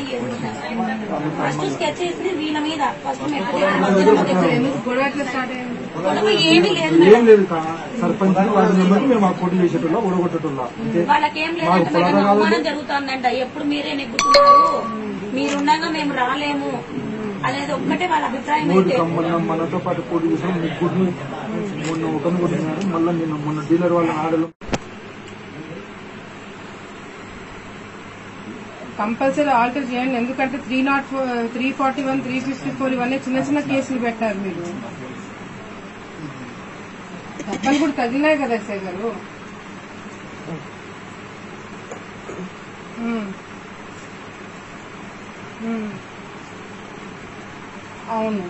First sketch వేసింది వీళ్ళ మీద ఫస్ట్ మెట్టు ఎందుకు గొడవ ఎట్లా స్టార్ట్ అయింది గొడవ ఏమీ లేదు ఏం మేడం లేదు కా- సర్పంచ్ వార్డు మెంబర్ మేము మాకు పోటీ చేసేటోళ్ళ ఓడగొట్టేటోళ్ళ అంతే వాళ్ళకేం లేదంట మేడం అవమానం జరుగుతుందంట ఎప్పుడు మీరే నెగ్గుతున్నారు మీరుండగా మేము రాలేము అనేది ఒక్కటే వాళ్ళ అభిప్రాయం మూడు అయితే మొన్న మనతో పాటు పోటీ చేసాం ముగ్గురిని మొన్న ఒకరిని కొట్టినారు మళ్ళీ నిన్న మొన్న డీలర్ వాళ్ళ ఆడలు కంపల్సరీ ఆల్టర్ చేయండి ఎందుకంటే three nought three forty one three fifty four ఇవన్నీ చిన్న చిన్న కేసులు పెట్టారు మీరు దెబ్బలు కూడా తగిలినాయి కదా ఎస్ఐ గారు ఉమ్. ఉమ్. అవును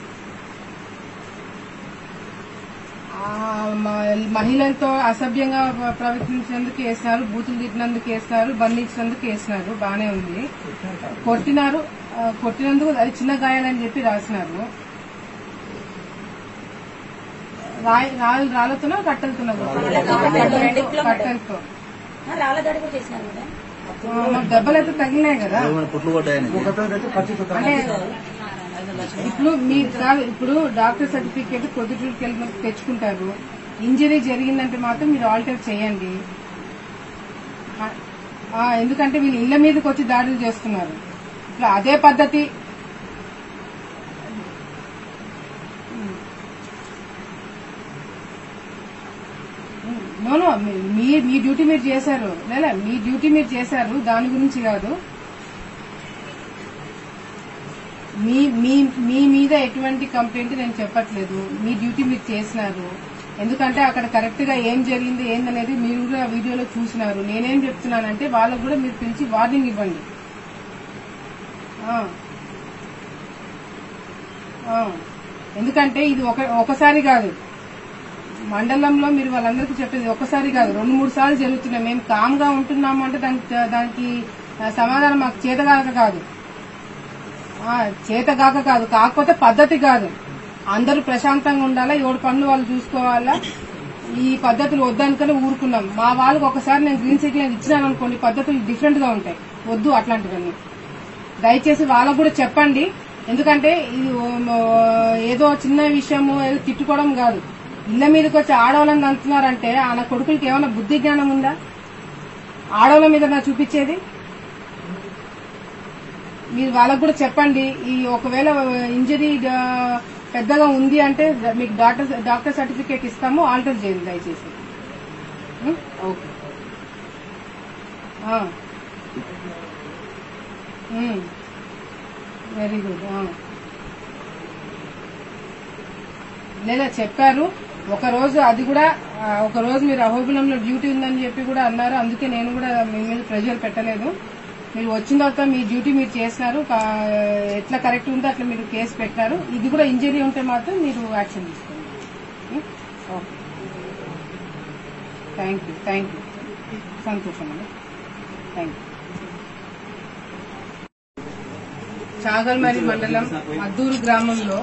ఆ, మ- మహిళలతో అసభ్యంగా ప్ర- ప్రవర్తించినందుకు వేసినారు బూతులు తిట్టినందుకు వేసినారు బంధించినందుకు వేసినారు బానే ఉంది కొట్టినారు ఆ, కొట్టినందుకు అది చిన్న గాయాలని చెప్పి రాసినారు రాయి- రాళ్ళు రాళ్లతోనో కట్టెలతోనో రాళ్ళతో, కట్టెలతో, రెండిట్లో మేడం. కట్టెలతో రాళ్ళ దాడి కూడా చేసినారు మేడం ఆ, మాకు దెబ్బలు అయితే తగిలినాయి కదా ఒకటైతే ఖచ్చితంగా అంటే ఇప్పుడు మీరు కాదు ఇప్పుడు డాక్టర్ సర్టిఫికేట్ పొద్దుటూరుకి వెళ్ళి తెచ్చుకుంటారు ఇంజరీ జరిగిందంటే మాత్రం మీరు ఆల్టర్ చేయండి ఆ- ఆ, ఎందుకంటే వీళ్ళు ఇళ్ల మీదకి వచ్చి దాడులు చేస్తున్నారు ఇప్పుడు అదే పద్ధతి నో నో మీ- మీ మీ డ్యూటీ మీరు చేశారు లేదా మీ డ్యూటీ మీరు చేశారు దాని గురించి కాదు మీ మీ మీ మీద ఎటువంటి కంప్లైంట్ నేను చెప్పట్లేదు మీ డ్యూటీ మీరు చేసినారు ఎందుకంటే అక్కడ కరెక్ట్ గా ఏం జరిగింది ఏందనేది మీరు కూడా వీడియోలో చూసినారు నేనేం చెప్తున్నానంటే వాళ్ళకు కూడా మీరు పిలిచి వార్నింగ్ ఇవ్వండి ఆ. ఆ. ఎందుకంటే ఇది ఒక ఒకసారి కాదు మండలంలో మీరు వాళ్ళందరికీ చెప్పేది ఒకసారి కాదు రెండు మూడు సార్లు జరుగుతున్నాయి మేము కామ్ గా ఉంటున్నాము అంటే దానికి దానికి సమాధానం మాకు చేతగాక కాదు ఆ, చేతగాక కాదు కాకపోతే పద్ధతి కాదు అందరూ ప్రశాంతంగా ఉండాలా ఎవడు పనులు వాళ్ళు చూసుకోవాలా ఈ పద్ధతులు వద్దనుకుని ఊరుకున్నాం మా వాళ్ళకి ఒకసారి నేను గ్రీన్ సిగ్నల్ ఇచ్చినాను అనుకోండి పద్ధతులు డిఫరెంట్ గా ఉంటాయి వద్దు అట్లాంటివన్నీ దయచేసి వాళ్ళకు కూడా చెప్పండి ఎందుకంటే ఇది ఓ- ఏదో చిన్న విషయము ఏదో తిట్టుకోవడం కాదు ఇళ్ల మీదకి వచ్చి ఆడవాళ్ళని అంటున్నారంటే ఆయన కొడుకులకి ఏమైనా బుద్ధి జ్ఞానం ఉందా ఆడవాళ్ళ మీద నా చూపించేది మీరు వాళ్ళకు కూడా చెప్పండి ఈ ఒకవేళ ఇంజరీ పెద్దగా ఉంది అంటే మీకు డాక్టర్ డాక్టర్ సర్టిఫికేట్ ఇస్తాము ఆల్టర్ చేయండి దయచేసి ఉం? ఓకే వెరీ గుడ్ లేదా చెప్పారు ఒక రోజు అది కూడా ఆ, ఒక రోజు మీరు అహోబిలంలో డ్యూటీ ఉందని చెప్పి కూడా అన్నారు అందుకే నేను కూడా మీ మీద ప్రెషర్ పెట్టలేదు మీరు వచ్చిన తర్వాత మీ డ్యూటీ మీరు చేసినారు కా- ఎట్లా కరెక్ట్ ఉందో అట్లా మీరు కేసు పెట్టారు ఇది కూడా ఇంజరీ ఉంటే మాత్రం మీరు యాక్షన్ తీసుకోండి ఉం? Okay thank you thank you సంతోషం అండి థ్యాంక్ యూ చాగల్మరి మండలం అద్దూరు గ్రామంలో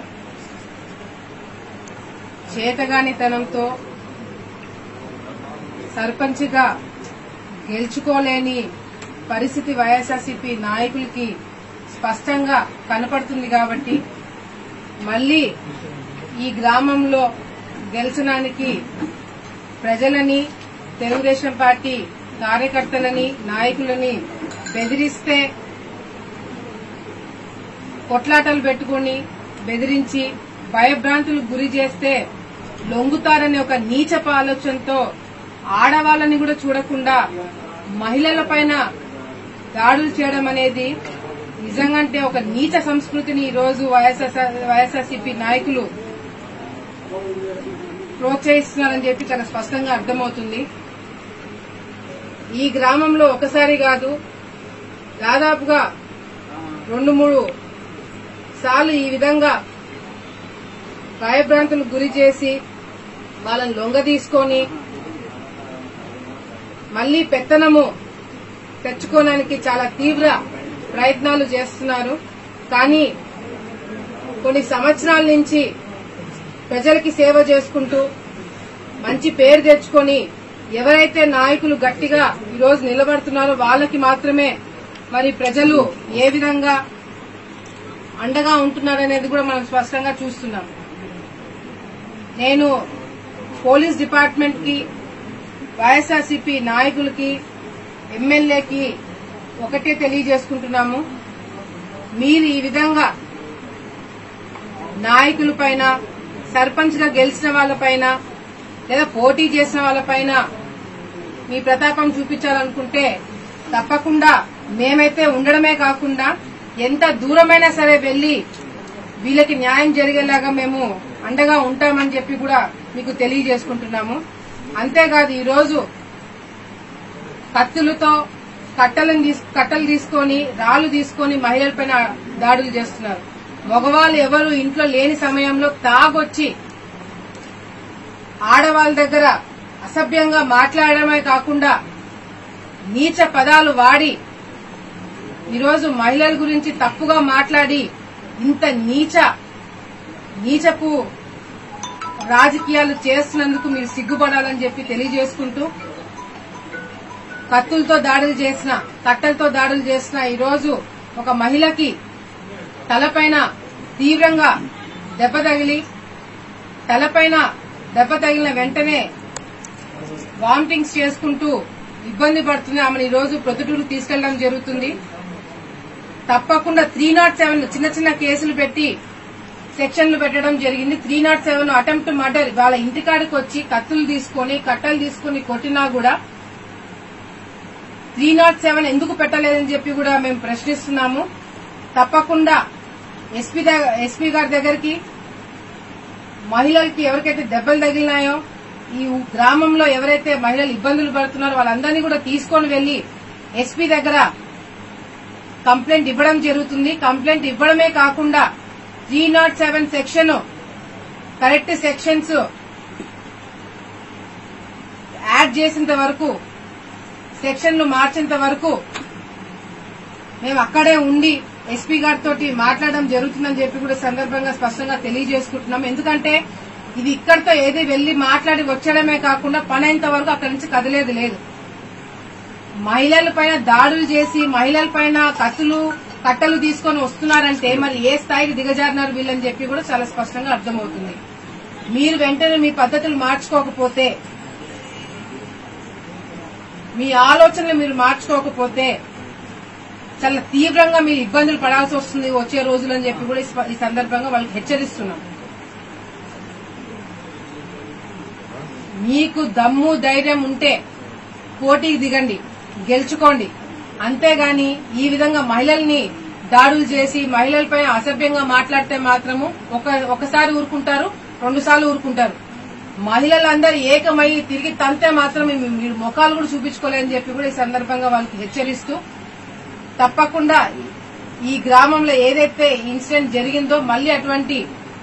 చేతగానితనంతో సర్పంచ్గా గెలుచుకోలేని పరిస్థితి వైఎస్ఆర్సీపీ నాయకులకి స్పష్టంగా కనపడుతుంది కాబట్టి మళ్ళీ ఈ గ్రామంలో గెలిచడానికి ప్రజలని తెలుగుదేశం పార్టీ కార్యకర్తలని నాయకులని బెదిరిస్తే కొట్లాటలు పెట్టుకుని బెదిరించి భయభ్రాంతులకు గురి చేస్తే లొంగుతారనే ఒక నీచప ఆలోచనతో ఆడవాళ్ళని కూడా చూడకుండా మహిళల పైన దాడులు చేయడం అనేది నిజంగంటే ఒక నీచ సంస్కృతిని ఈ రోజు వైఎస్ఆర్సీపీ నాయకులు ప్రోత్సహిస్తున్నారని చెప్పి చాలా స్పష్టంగా అర్థమవుతుంది ఈ గ్రామంలో ఒకసారి కాదు దాదాపుగా రెండు మూడు సార్లు ఈ విధంగా భయభ్రాంతులకు గురి చేసి వాళ్ళని లొంగ తీసుకొని మళ్లీ పెత్తనము తెచ్చుకోవడానికి చాలా తీవ్ర ప్రయత్నాలు చేస్తున్నారు కానీ కొన్ని సంవత్సరాల నుంచి ప్రజలకి సేవ చేసుకుంటూ మంచి పేరు తెచ్చుకొని ఎవరైతే నాయకులు గట్టిగా ఈరోజు నిలబడుతున్నారో వాళ్ళకి మాత్రమే మరి ప్రజలు ఏ విధంగా అండగా ఉంటున్నారనేది కూడా మనం స్పష్టంగా చూస్తున్నాం నేను పోలీస్ డిపార్ట్మెంట్ కి వైఎస్ఆర్సీపీ నాయకులకి ఎమ్మెల్యేకి ఒకటే తెలియజేసుకుంటున్నాము మీరు ఈ విధంగా నాయకుల పైన సర్పంచ్ గా గెలిచిన వాళ్ళపైన లేదా పోటీ చేసిన వాళ్ళపైన మీ ప్రతాపం చూపించాలనుకుంటే తప్పకుండా మేమైతే ఉండడమే కాకుండా ఎంత దూరమైనా సరే వెళ్లి వీళ్ళకి న్యాయం జరిగేలాగా మేము అండగా ఉంటామని చెప్పి కూడా మీకు తెలియజేసుకుంటున్నాము అంతేకాదు ఈ రోజు కత్తులతో కట్టలను తీస్- కట్టలు తీసుకొని రాళ్లు తీసుకొని మహిళలపైన దాడులు చేస్తున్నారు మగవాళ్ళు ఎవరు ఇంట్లో లేని సమయంలో తాగొచ్చి ఆడవాళ్ళ దగ్గర అసభ్యంగా మాట్లాడడమే కాకుండా నీచ పదాలు వాడి ఈరోజు మహిళల గురించి తప్పుగా మాట్లాడి ఇంత నీచ నీచపు రాజకీయాలు చేస్తున్నందుకు మీరు సిగ్గుపడాలని చెప్పి తెలియజేసుకుంటూ కత్తులతో దాడులు చేసిన కట్టలతో దాడులు చేసిన ఈ రోజు ఒక మహిళకి తలపైన తీవ్రంగా దెబ్బ తగిలి తలపైన దెబ్బ తగిలిన వెంటనే వామిటింగ్స్ చేసుకుంటూ ఇబ్బంది పడుతుంది ఆమెను ఈ రోజు ప్రొద్దుటూరు తీసుకెళ్లడం జరుగుతుంది తప్పకుండా త్రీ నాట్ సెవెన్ చిన్న చిన్న కేసులు పెట్టి సెక్షన్లు పెట్టడం జరిగింది three nought seven attempt murder వాళ్ళ ఇంటికాడికి వచ్చి కత్తులు తీసుకొని కట్టలు తీసుకొని కొట్టినా కూడా త్రీ నాట్ సెవెన్ ఎందుకు పెట్టలేదని చెప్పి కూడా మేము ప్రశ్నిస్తున్నాము తప్పకుండా ఎస్పీ ఎస్పీ గారి దగ్గరికి మహిళలకి ఎవరికైతే దెబ్బలు తగిలినాయో ఈ గ్రామంలో ఎవరైతే మహిళలు ఇబ్బందులు పడుతున్నారో వాళ్ళందరినీ కూడా తీసుకొని వెళ్లి ఎస్పీ దగ్గర కంప్లైంట్ ఇవ్వడం జరుగుతుంది కంప్లైంట్ ఇవ్వడమే కాకుండా three nought seven section correct sections add చేసేంత వరకు సెక్షన్లు మార్చేంత వరకు మేము అక్కడే ఉండి ఎస్పీ గారితో మాట్లాడడం జరుగుతుందని చెప్పి కూడా సందర్భంగా స్పష్టంగా తెలియజేసుకుంటున్నాం ఎందుకంటే ఇది ఇక్కడితో ఏది వెళ్లి మాట్లాడి వచ్చడమే కాకుండా పని అయ్యేంత వరకు అక్కడి నుంచి కదిలేదు లేదు మహిళల పైన దాడులు చేసి మహిళల పైన కత్తులు కట్టలు తీసుకొని వస్తున్నారంటే మరి ఏ స్థాయికి దిగజారినారు వీళ్ళని చెప్పి కూడా చాలా స్పష్టంగా అర్థమవుతుంది మీరు వెంటనే మీ పద్ధతులు మార్చుకోకపోతే మీ ఆలోచనలు మీరు మార్చుకోకపోతే చాలా తీవ్రంగా మీరు ఇబ్బందులు పడాల్సి వస్తుంది వచ్చే రోజులని చెప్పి కూడా ఈ స్ప- ఈ సందర్భంగా వాళ్ళకి హెచ్చరిస్తున్నాం మీకు దమ్ము ధైర్యం ఉంటే పోటీకి దిగండి గెలుచుకోండి అంతేగాని ఈ విధంగా మహిళల్ని దాడులు చేసి మహిళలపై అసభ్యంగా మాట్లాడితే మాత్రము ఒక ఒకసారి ఊరుకుంటారు రెండు సార్లు ఊరుకుంటారు మహిళలందరూ ఏకమై తిరిగి తంతే మాత్రం మీ- మీరు ముఖాలు కూడా చూపించుకోలేదని చెప్పి కూడా ఈ సందర్భంగా వాళ్ళకి హెచ్చరిస్తూ తప్పకుండా ఈ గ్రామంలో ఏదైతే ఇన్సిడెంట్ జరిగిందో మళ్ళీ అటువంటి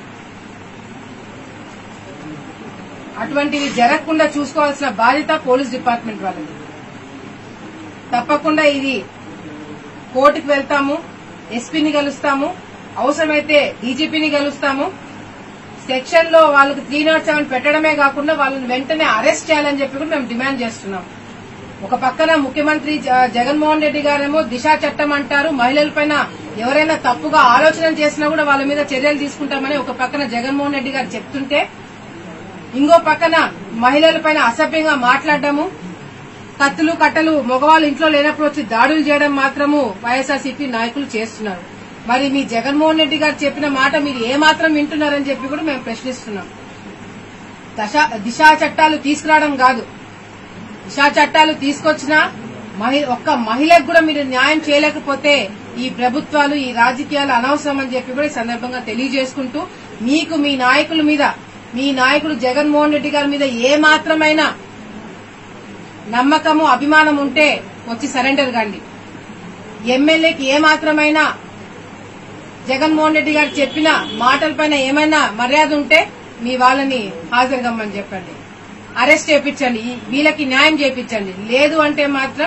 అటువంటివి జరగకుండా చూసుకోవాల్సిన బాధ్యత పోలీస్ డిపార్ట్మెంట్ వాళ్ళది తప్పకుండా ఇది కోర్టుకు వెళ్తాము ఎస్పీని కలుస్తాము అవసరమైతే డీజీపీని కలుస్తాము సెక్షన్ లో వాళ్ళకి త్రీ నాట్ సెవెన్ పెట్టడమే కాకుండా వాళ్ళని వెంటనే అరెస్ట్ చేయాలని చెప్పి కూడా మేము డిమాండ్ చేస్తున్నాం ఒక పక్కన ముఖ్యమంత్రి జ- జగన్మోహన్ రెడ్డి గారేమో దిశా చట్టం అంటారు మహిళలపైన ఎవరైనా తప్పుగా ఆలోచన చేసినా కూడా వాళ్ళ మీద చర్యలు తీసుకుంటామని ఒక పక్కన జగన్మోహన్ రెడ్డి గారు చెప్తుంటే ఇంకో పక్కన మహిళలపైన అసభ్యంగా మాట్లాడడము కత్తులు కట్టలు మగవాళ్ళు ఇంట్లో లేనప్పుడు వచ్చి దాడులు చేయడం మాత్రము వైఎస్ఆర్సీపీ నాయకులు చేస్తున్నారు మరి మీ జగన్మోహన్ రెడ్డి గారు చెప్పిన మాట మీరు ఏ మాత్రం వింటున్నారని చెప్పి కూడా మేము ప్రశ్నిస్తున్నాం దశ- దిశా చట్టాలు తీసుకురావడం కాదు దిశా చట్టాలు తీసుకొచ్చినా మహి- ఒక్క మహిళకు కూడా మీరు న్యాయం చేయలేకపోతే ఈ ప్రభుత్వాలు ఈ రాజకీయాలు అనవసరం అని చెప్పి కూడా ఈ సందర్భంగా తెలియజేసుకుంటూ మీకు మీ నాయకుల మీద మీ నాయకుడు జగన్మోహన్ రెడ్డి గారి మీద ఏ మాత్రమైనా నమ్మకము అభిమానం ఉంటే వచ్చి సరెండర్ కండి ఎమ్మెల్యేకి ఏ మాత్రమైనా జగన్మోహన్ రెడ్డి గారు చెప్పిన మాటలపైన ఏమైనా మర్యాద ఉంటే మీ వాళ్ళని హాజరుగమ్మని చెప్పండి అరెస్ట్ చేపించండి ఈ- వీళ్ళకి న్యాయం చేపించండి లేదు అంటే మాత్రం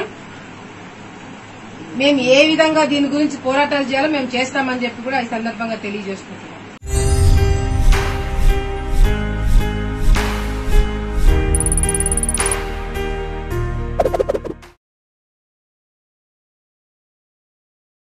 మేము ఏ విధంగా దీని గురించి పోరాటాలు చేయాలో మేము చేస్తామని చెప్పి కూడా ఈ సందర్భంగా తెలియజేసుకుంటున్నాం